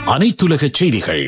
அனைத்துலக செய்திகள்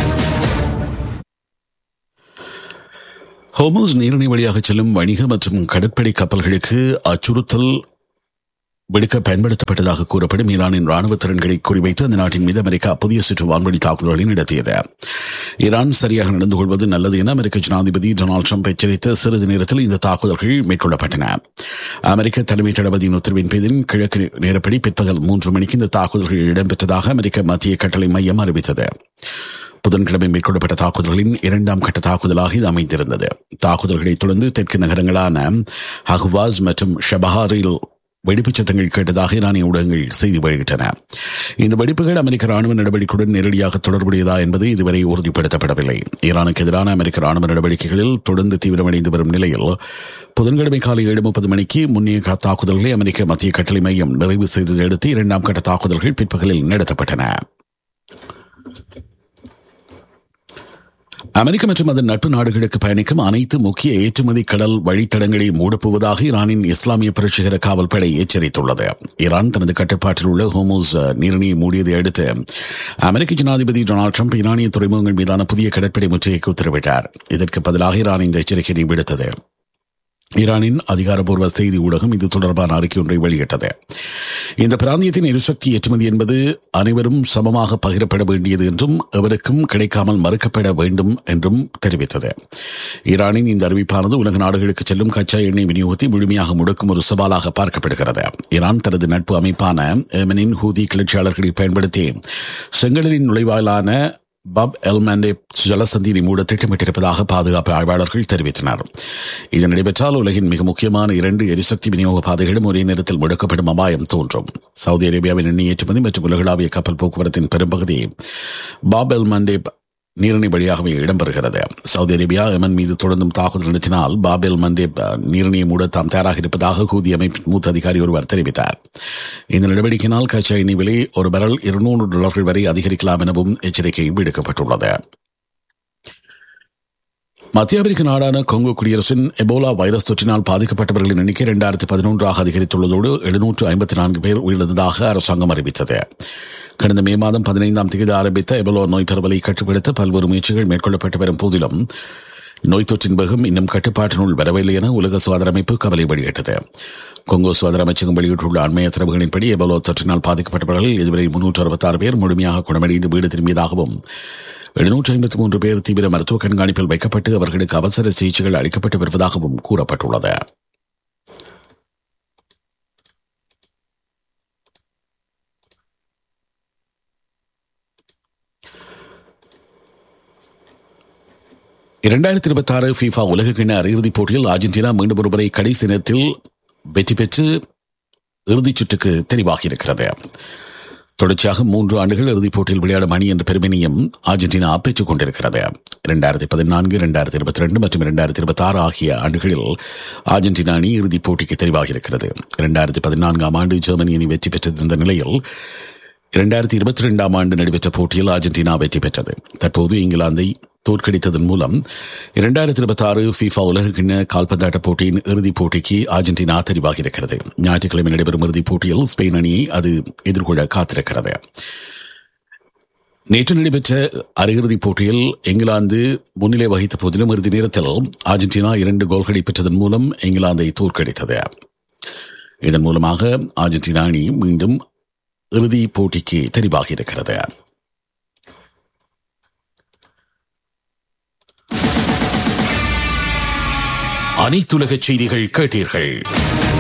ஹோமோஸ் நீரிணை வழியாக செல்லும் வணிக மற்றும் கடற்படை கப்பல்களுக்கு அச்சுறுத்தல் விடுக்க பயன்படுத்தப்பட்டதாக கூறப்படும் ஈரானின் ராணுவ திறன்களை குறிவைத்து அந்த நாட்டின் மீது அமெரிக்கா புதிய சுற்று வான்வழி தாக்குதல்களை நடத்தியது ஈரான் சரியாக நடந்து கொள்வது நல்லது என அமெரிக்க ஜனாதிபதி டொனால்டு ட்ரம்ப் எச்சரித்த சிறிது நேரத்தில் இந்த தாக்குதல்கள் மேற்கொள்ளப்பட்டன அமெரிக்க தலைமை தளபதியின் உத்தரவின் பேரில் கிழக்கு நேரப்படி பிற்பகல் மூன்று மணிக்கு இந்த தாக்குதல்கள் இடம்பெற்றதாக அமெரிக்க மத்திய கட்டளை மையம் அறிவித்தது புதன்கிழமை மேற்கொள்ளப்பட்ட தாக்குதல்களின் இரண்டாம் கட்ட தாக்குதலாக இது அமைந்திருந்தது தாக்குதல்களை தொடர்ந்து தெற்கு நகரங்களான அஹ்வாஸ் மற்றும் ஷபஹாரில் வெடிப்புச் சத்தங்கள் கேட்டதாக ஈரானிய ஊடகங்கள் செய்தி வெளியிட்டன இந்த வெடிப்புகள் அமெரிக்க ராணுவ நடவடிக்கையுடன் நேரடியாக தொடர்புடையதா என்பது இதுவரை உறுதிப்படுத்தப்படவில்லை ஈரானுக்கு எதிரான அமெரிக்க ராணுவ நடவடிக்கைகளில் தொடர்ந்து தீவிரமடைந்து வரும் நிலையில் புதன்கிழமை காலை ஏழு முப்பது மணிக்கு முன்னைய தாக்குதல்களை அமெரிக்க மத்திய கட்டளை மையம் நிறைவு செய்ததை அடுத்து இரண்டாம் கட்ட தாக்குதல்கள் பிற்பகலில் நடத்தப்பட்டன அமெரிக்க மற்றும் அதன் நட்பு நாடுகளுக்கு பயணிக்கும் அனைத்து முக்கிய ஏற்றுமதி கடல் வழித்தடங்களை மூடப்போவதாக ஈரானின் இஸ்லாமிய புரட்சிகர காவல் படை எச்சரித்துள்ளது ஈரான் தனது கட்டுப்பாட்டில் உள்ள ஹோமோஸ் நீரிணையை மூடியதை அடுத்து அமெரிக்க ஜனாதிபதி டொனால்டு ட்ரம்ப் ஈரானிய துறைமுகங்கள் மீதான புதிய கடற்படை முற்றுகைக்கு உத்தரவிட்டார் இதற்கு பதிலாக ஈரான் இந்த எச்சரிக்கையை விடுத்தது ஈரானின் அதிகாரப்பூர்வ செய்தி ஊடகம் இது தொடர்பான அறிக்கை ஒன்றை வெளியிட்டது இந்த பிராந்தியத்தின் எரிசக்தி ஏற்றுமதி என்பது அனைவரும் சமமாக பகிரப்பட வேண்டியது என்றும் எவருக்கும் கிடைக்காமல் மறுக்கப்பட வேண்டும் என்றும் தெரிவித்தது ஈரானின் இந்த அறிவிப்பானது உலக நாடுகளுக்கு செல்லும் கச்சா எண்ணெய் விநியோகத்தை முழுமையாக முடக்கும் ஒரு சவாலாக பார்க்கப்படுகிறது ஈரான் தனது நட்பு அமைப்பான ஏமனின் ஹூதி கிளர்ச்சியாளர்களை பயன்படுத்தி செங்கடலின் நுழைவாயிலான பப் எல்மாண்டே ஜலசந்தினை மூட திட்டமிட்டிருப்பதாக பாதுகாப்பு ஆய்வாளர்கள் தெரிவித்தனர் இது நடைபெற்றால் உலகின் மிக முக்கியமான இரண்டு எரிசக்தி விநியோக பாதைகளும் ஒரே நேரத்தில் முடக்கப்படும் அபாயம் தோன்றும் சவுதி அரேபியாவின் எண்ணெய் ஏற்றுமதி மற்றும் உலகளாவிய கப்பல் போக்குவரத்தின் பெரும்பகுதி பாப் எல்மாண்டே நீரிணை வழியாகவே இடம்பெறுகிறது சவுதி அரேபியா எமன் மீது தொடர்ந்தும் தாக்குதல் நடத்தினால் பாபெல் மண்டேப் நீரிணையை மூட தாம் தயாராக இருப்பதாக ஹூதி அமைப்பின் மூத்த அதிகாரி ஒருவர் தெரிவித்தார் இந்த நடவடிக்கையினால் கச்சா எண்ணெய் விலை ஒரு பரல் இருநூறு டாலர்கள் வரை அதிகரிக்கலாம் எனவும் எச்சரிக்கை விடுக்கப்பட்டுள்ளது மத்திய அமெரிக்க நாடான கொங்கோ குடியரசின் எபோலா வைரஸ் தொற்றினால் பாதிக்கப்பட்டவர்களின் எண்ணிக்கை இரண்டாயிரத்தி பதினொன்றாக அதிகரித்துள்ளதோடு எழுநூற்று ஐம்பத்தி நான்கு பேர் உயிரிழந்ததாக அரசாங்கம் அறிவித்தது கடந்த மே மாதம் பதினைந்தாம் தேதி ஆரம்பித்த எபோலா நோய் பரவலை கட்டுப்படுத்த பல்வேறு முயற்சிகள் மேற்கொள்ளப்பட்டு வரும் போதிலும் நோய் தொற்றின் வேகம் இன்னும் கட்டுப்பாட்டினுள் வரவில்லை என உலக சுகாதார அமைப்பு கவலை வெளியிட்டது கொங்கோ சுகாதார அமைச்சகம் வெளியிட்டுள்ள அண்மைய தரவுகளின்படி எபோலோ தொற்றினால் பாதிக்கப்பட்டவர்கள் இதுவரை முன்னூற்று அறுபத்தாறு பேர் முழுமையாக குணமடைந்து வீடு திரும்பியதாகவும் எழுநூற்றி ஐம்பத்தி மூன்று பேர் தீவிர மருத்துவ கண்காணிப்பில் வைக்கப்பட்டு அவர்களுக்கு அவசர சிகிச்சைகள் அளிக்கப்பட்டு வருவதாகவும் கூறப்பட்டுள்ளது இரண்டாயிரத்தி இருபத்தி ஆறு ஃபீஃபா உலகக்கிண அரையிறுதிப் போட்டியில் அர்ஜென்டினா மீண்டும் ஒருமுறை கடைசி நேரத்தில் வெற்றி பெற்று இறுதிச் சுற்றுக்கு தெரிவாகியிருக்கிறது தொடர்ச்சியாக மூன்று ஆண்டுகள் இறுதிப் போட்டியில் விளையாடும் அணி என்ற பெருமையையும் அர்ஜென்டினா பெற்றுக் கொண்டிருக்கிறது இரண்டாயிரத்தி பதினான்கு இரண்டாயிரத்தி இருபத்தி ரெண்டு மற்றும் இரண்டாயிரத்தி இருபத்தி ஆறு ஆகிய ஆண்டுகளில் அர்ஜென்டினா அணி இறுதிப் போட்டிக்கு தெரிவாகியிருக்கிறது இரண்டாயிரத்தி பதினான்காம் ஆண்டு ஜெர்மனி அணி வெற்றி பெற்றிருந்த நிலையில் இரண்டாயிரத்தி இருபத்தி ரெண்டாம் ஆண்டு நடைபெற்ற போட்டியில் அர்ஜென்டினா வெற்றி பெற்றது தற்போது இங்கிலாந்தை தோற்கடித்ததன் மூலம் இரண்டாயிரத்தி இருபத்தி ஆறு ஃபீஃபா உலகக்கிண்ண கால்பந்தாட்ட போட்டியின் இறுதிப் போட்டிக்கு அர்ஜென்டினா தெரிவாகியிருக்கிறது ஞாயிற்றுக்கிழமை நடைபெறும் இறுதிப் போட்டியில் ஸ்பெயின் அணியை அது எதிர்கொள்ள காத்திருக்கிறது நேற்று நடைபெற்ற அரையிறுதிப் போட்டியில் இங்கிலாந்து முன்னிலை வகித்த போதிலும் இறுதி நேரத்தில் அர்ஜென்டினா இரண்டு கோல்களை பெற்றதன் மூலம் இங்கிலாந்தை தோற்கடித்தது இதன் மூலமாக அர்ஜென்டினா அணி மீண்டும் இறுதி போட்டிக்கு தெரிவாகியிருக்கிறது அனைத்துலக செய்திகள் கேட்டீர்கள்